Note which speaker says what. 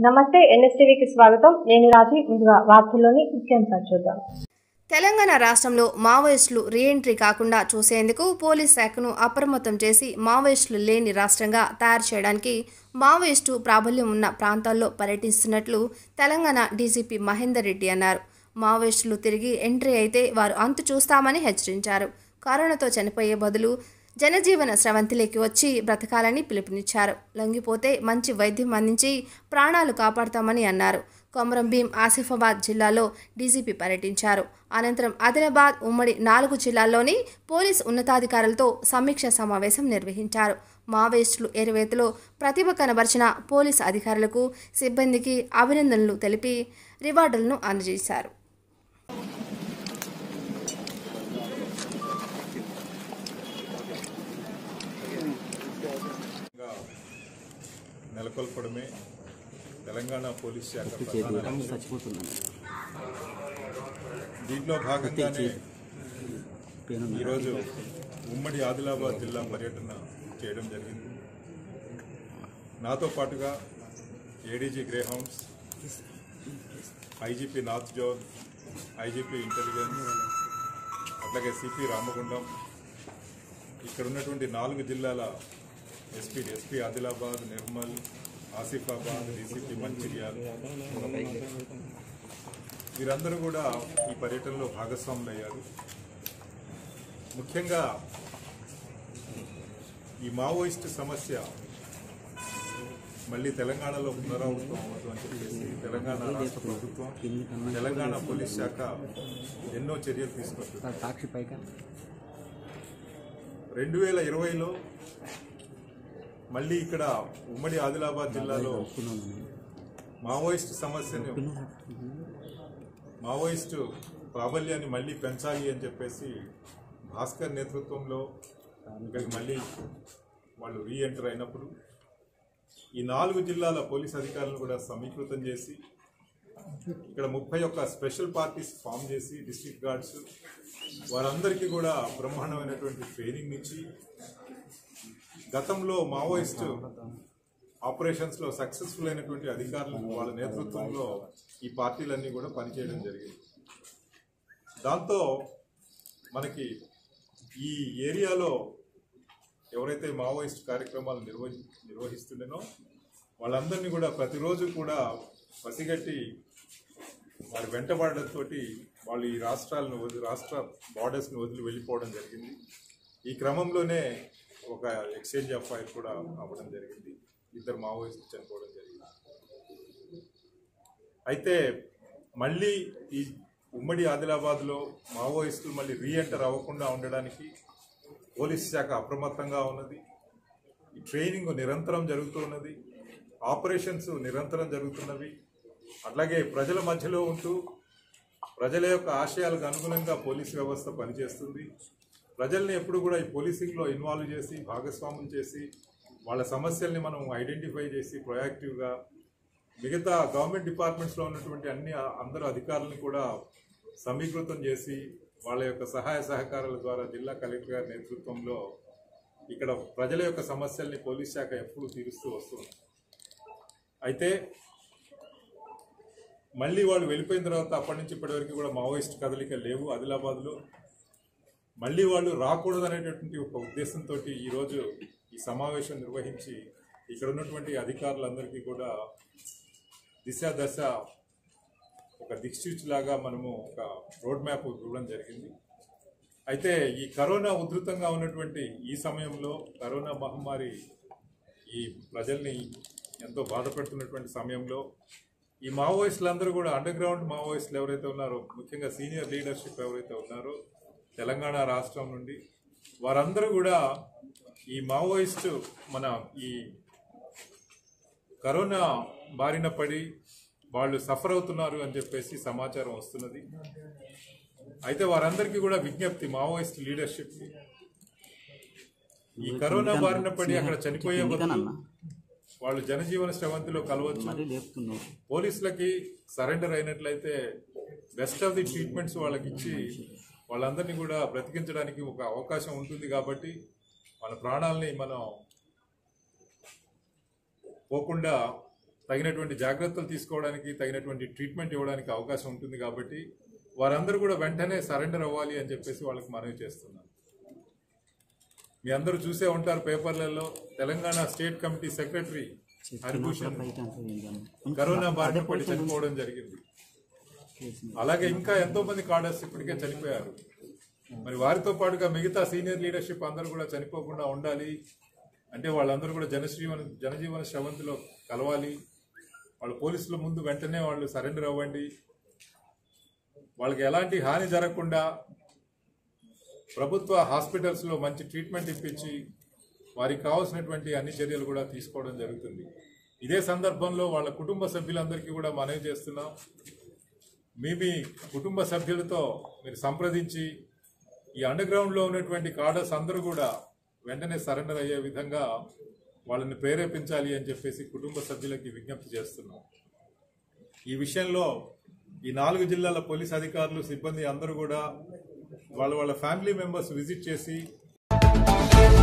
Speaker 1: నమస్తే ఎన్ఎస్టీవీకి స్వాగతం నేను రాజీ ముందుగా వార్తల్లోని ముఖ్యాంశాలు చూద్దాం
Speaker 2: తెలంగాణ రాష్ట్రంలో మావోయిస్టులు రీఎంట్రీ కాకుండా చూసేందుకు పోలీస్ శాఖను అప్రమత్తం చేసి మావోయిస్టులు లేని రాష్ట్రంగా తయారు చేయడానికి మావోయిస్టు ప్రాబల్యం ఉన్న ప్రాంతాల్లో పర్యటిస్తున్నట్లు తెలంగాణ డీజీపీ మహేందర్ రెడ్డి అన్నారు మావోయిస్టులు తిరిగి ఎంట్రీ అయితే వారు అంతు చూస్తామని హెచ్చరించారు కరోనాతో చనిపోయే బదులు జనజీవన స్రవంతిలోకి వచ్చి బ్రతకాలని పిలుపునిచ్చారు లొంగిపోతే మంచి వైద్యం అందించి ప్రాణాలు కాపాడతామని అన్నారు కొమరం భీం ఆసిఫాబాద్ జిల్లాలో డీజీపీ పర్యటించారు అనంతరం ఆదిలాబాద్ ఉమ్మడి నాలుగు జిల్లాల్లోని పోలీస్ ఉన్నతాధికారులతో సమీక్ష సమావేశం నిర్వహించారు మావోయిస్టులు ఎరువేతలో ప్రతిభ కనబరిచిన పోలీస్ అధికారులకు సిబ్బందికి అభినందనలు తెలిపి రివార్డులను అందజేశారు
Speaker 3: గా నెలకొల్పడమే తెలంగాణ పోలీస్ శాఖ ప్రధాన లక్ష్యం. దీంట్లో భాగంగానే ఈరోజు ఉమ్మడి ఆదిలాబాద్ జిల్లా పర్యటన చేయడం జరిగింది నాతో పాటుగా ADG Greyhounds IGP north zone IGP intelligence అట్లాగే సిపి రామగుండం ఇక్కడ ఉన్నటువంటి నాలుగు జిల్లాల SP SP Adilabad Nirmal Asifabad DCP Mancherial వీరందరూ కూడా ఈ పర్యటనలో భాగస్వాములు అయ్యారు ముఖ్యంగా ఈ మావోయిస్ట్ సమస్య మళ్ళీ తెలంగాణలో పునరావృతం అవ్వదు అని చెప్పేసి తెలంగాణ రాష్ట్ర ప్రభుత్వం తెలంగాణ పోలీస్ శాఖ ఎన్నో చర్యలు తీసుకుంటుంది
Speaker 4: సాక్షి పైక
Speaker 3: రెండు వేల ఇరవైలో మళ్ళీ ఇక్కడ ఉమ్మడి ఆదిలాబాద్ జిల్లాలో మావోయిస్ట్ సమస్యను మావోయిస్టు ప్రాబల్యాన్ని మళ్ళీ పెంచాలి అని చెప్పేసి భాస్కర్ నేతృత్వంలో ఇక్కడికి మళ్ళీ వాళ్ళు రీఎంటర్ అయినప్పుడు ఈ నాలుగు జిల్లాల పోలీస్ అధికారులను కూడా సమీకృతం చేసి ఇక్కడ ముప్పై ఒక్క స్పెషల్ పార్టీస్ ఫామ్ చేసి డిస్ట్రిక్ట్ గార్డ్స్ వారందరికీ కూడా బ్రహ్మాండమైనటువంటి ట్రైనింగ్ ఇచ్చి గతంలో మావోయిస్ట్ ఆపరేషన్స్ లో సక్సెస్ఫుల్ అయినటువంటి అధికారులు వాళ్ళ నేతృత్వంలో ఈ పార్టీలన్నీ కూడా పనిచేయడం జరిగింది దాంతో మనకి ఈ ఏరియాలో ఎవరైతే మావోయిస్ట్ కార్యక్రమాలు నిర్వహి నిర్వహిస్తుండేనో వాళ్ళందరినీ కూడా ప్రతిరోజు కూడా పసిగట్టి వారి వెంటబడడంతో వాళ్ళు ఈ రాష్ట్రాలను వదిలి రాష్ట్ర బార్డర్స్ని వదిలి వెళ్ళిపోవడం జరిగింది ఈ క్రమంలోనే ఒక ఎక్స్చేంజ్ ఆఫ్ ఫైర్ కూడా అవ్వడం జరిగింది ఇద్దరు మావోయిస్టులు చనిపోవడం జరిగింది అయితే మళ్ళీ ఈ ఉమ్మడి ఆదిలాబాద్లో మావోయిస్టులు మళ్ళీ రీఎంటర్ అవ్వకుండా ఉండడానికి పోలీస్ శాఖ అప్రమత్తంగా ఉన్నది ఈ ట్రైనింగ్ నిరంతరం జరుగుతూ ఉన్నది ఆపరేషన్స్ నిరంతరం జరుగుతున్నవి అట్లాగే ప్రజల మధ్యలో ఉంటూ ప్రజల యొక్క ఆశయాలకు అనుగుణంగా పోలీస్ వ్యవస్థ పనిచేస్తుంది ప్రజల్ని ఎప్పుడు కూడా ఈ పోలీసింగ్లో ఇన్వాల్వ్ చేసి భాగస్వామ్యం చేసి వాళ్ళ సమస్యల్ని మనం ఐడెంటిఫై చేసి ప్రొయాక్టివ్గా మిగతా గవర్నమెంట్ డిపార్ట్మెంట్స్లో ఉన్నటువంటి అన్ని అందరు అధికారులను కూడా సమీకృతం చేసి వాళ్ళ యొక్క సహాయ సహకారాల ద్వారా జిల్లా కలెక్టర్ గారి నేతృత్వంలో ఇక్కడ ప్రజల యొక్క సమస్యల్ని పోలీస్ శాఖ ఎప్పుడు తీరుస్తూ వస్తుంది అయితే మళ్ళీ వాళ్ళు వెళ్ళిపోయిన తర్వాత అప్పటి నుంచి ఇప్పటి వరకు కూడా మావోయిస్ట్ కదలిక లేవు ఆదిలాబాద్లో మళ్ళీ వాళ్ళు రాకూడదు అనేటటువంటి ఒక ఉద్దేశంతో ఈరోజు ఈ సమావేశం నిర్వహించి ఇక్కడ ఉన్నటువంటి అధికారులందరికీ కూడా దిశ దశ ఒక దిక్సూచిలాగా మనము ఒక రోడ్ మ్యాప్ ఇవ్వడం జరిగింది అయితే ఈ కరోనా ఉధృతంగా ఉన్నటువంటి ఈ సమయంలో కరోనా మహమ్మారి ఈ ప్రజల్ని ఎంతో బాధ పెడుతున్నటువంటి సమయంలో ఈ మావోయిస్టులందరూ కూడా అండర్ గ్రౌండ్ మావోయిస్టులు ఎవరైతే ఉన్నారో ముఖ్యంగా సీనియర్ లీడర్షిప్ ఎవరైతే ఉన్నారో తెలంగాణ రాష్ట్రం నుండి వారందరూ కూడా ఈ మావోయిస్టు మన ఈ కరోనా బారిన పడి వాళ్ళు సఫర్ అవుతున్నారు అని చెప్పేసి సమాచారం వస్తున్నది అయితే వారందరికీ కూడా విజ్ఞప్తి మావోయిస్ట్ లీడర్షిప్ ఈ కరోనా బారిన పడి అక్కడ చనిపోయే బదులు వాళ్ళు జనజీవన శ్రవంతిలో కలవచ్చు
Speaker 4: మరీ లేపుతున్నావు
Speaker 3: పోలీసులకి సరెండర్ అయినట్లయితే బెస్ట్ ఆఫ్ ది ట్రీట్మెంట్స్ వాళ్ళకి ఇచ్చి వాళ్ళందరినీ కూడా బ్రతికించడానికి ఒక అవకాశం ఉంటుంది కాబట్టి మన ప్రాణాలని మనం పోకుండా తగినటువంటి జాగ్రత్తలు తీసుకోవడానికి తగినటువంటి ట్రీట్మెంట్ ఇవ్వడానికి అవకాశం ఉంటుంది కాబట్టి వారందరూ కూడా వెంటనే సరెండర్ అవ్వాలి అని చెప్పేసి వాళ్ళకి మనవి చేస్తున్నాను మీ అందరూ చూసే ఉంటారు పేపర్లలో Telangana state committee secretary Haribhushan corona బారిన పడి చనిపోవడం జరిగింది అలాగే ఇంకా ఎంతో మంది కాడర్స్ ఇప్పటికే చనిపోయారు మరి వారితో పాటుగా మిగతా సీనియర్ లీడర్షిప్ అందరూ కూడా చనిపోకుండా ఉండాలి అంటే వాళ్ళందరూ కూడా జనజీవన జనజీవన శ్రవంతిలో కలవాలి వాళ్ళ పోలీసుల ముందు వెంటనే వాళ్ళు సరెండర్ అవ్వండి వాళ్ళకి ఎలాంటి హాని జరగకుండా ప్రభుత్వ హాస్పిటల్స్లో మంచి ట్రీట్మెంట్ ఇప్పించి వారికి కావాల్సినటువంటి అన్ని చర్యలు కూడా తీసుకోవడం జరుగుతుంది ఇదే సందర్భంలో వాళ్ళ కుటుంబ సభ్యులందరికీ కూడా మనవి చేస్తున్నాం మీ మీ కుటుంబ సభ్యులతో మీరు సంప్రదించి ఈ అండర్ గ్రౌండ్లో ఉన్నటువంటి కాడర్స్ అందరూ కూడా వెంటనే సరెండర్ అయ్యే విధంగా వాళ్ళని ప్రేరేపించాలి అని చెప్పేసి కుటుంబ సభ్యులకి విజ్ఞప్తి చేస్తున్నాం ఈ విషయంలో ఈ నాలుగు జిల్లాల పోలీస్ అధికారులు సిబ్బంది అందరూ కూడా వాళ్ళ వాళ్ళ ఫ్యామిలీ మెంబర్స్ విజిట్ చేసి